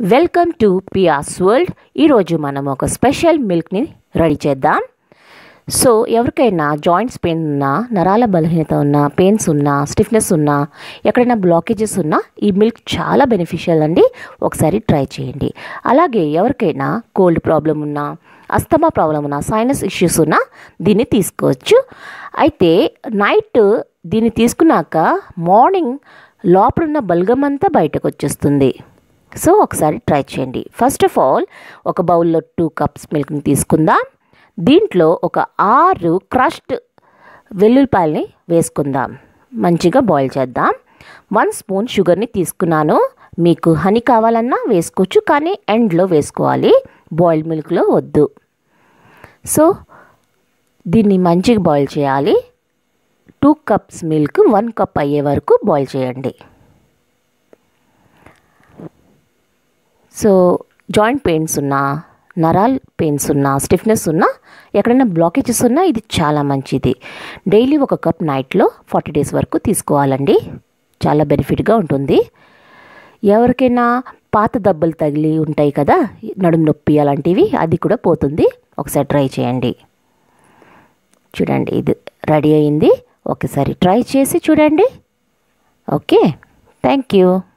welcome to పియాస్ world ఈరోజు మనం ఒక స్పెషల్ మిల్క్ని రెడీ చేద్దాం సో ఎవరికైనా జాయింట్స్ పెయిన్ ఉన్నా నరాల బలహీనత ఉన్నా పెయిన్స్ ఉన్నా స్టిఫ్నెస్ ఉన్నా ఎక్కడైనా బ్లాకేజెస్ ఉన్నా ఈ మిల్క్ చాలా బెనిఫిషియల్ అండి ఒకసారి ట్రై చేయండి అలాగే ఎవరికైనా కోల్డ్ ప్రాబ్లం ఉన్నా అస్తమా ప్రాబ్లం ఉన్నా సైనస్ ఇష్యూస్ ఉన్నా దీన్ని తీసుకోవచ్చు అయితే నైట్ దీన్ని తీసుకున్నాక మార్నింగ్ లోపలున్న బల్గం అంతా బయటకు వచ్చేస్తుంది సో ఒకసారి ట్రై చేయండి ఫస్ట్ ఆఫ్ ఆల్ ఒక బౌల్లో టూ కప్స్ మిల్క్ని తీసుకుందాం దీంట్లో ఒక ఆరు క్రష్డ్ వెల్లుల్లిపాయల్ని వేసుకుందాం మంచిగా బాయిల్ చేద్దాం వన్ స్పూన్ షుగర్ని తీసుకున్నాను మీకు హనీ కావాలన్నా వేసుకోవచ్చు కానీ ఎండ్లో వేసుకోవాలి బాయిల్డ్ మిల్క్లో వద్దు సో దీన్ని మంచిగా బాయిల్ చేయాలి two cups milk one cup అయ్యే వరకు బాయిల్ చేయండి సో జాయింట్ పెయిన్స్ ఉన్నా నరాల్ పెయిన్స్ ఉన్నా స్టిఫ్నెస్ ఉన్నా ఎక్కడైనా బ్లాకేజెస్ ఉన్నా ఇది చాలా మంచిది డైలీ ఒక కప్ నైట్లో ఫార్టీ డేస్ వరకు తీసుకోవాలండి చాలా బెనిఫిట్గా ఉంటుంది ఎవరికైనా పాత దెబ్బలు తగిలి ఉంటాయి కదా నడుము నొప్పి అలాంటివి అది కూడా పోతుంది ఒకసారి ట్రై చేయండి చూడండి ఇది రెడీ అయింది ఒకసారి ట్రై చేసి చూడండి ఓకే థ్యాంక్ యూ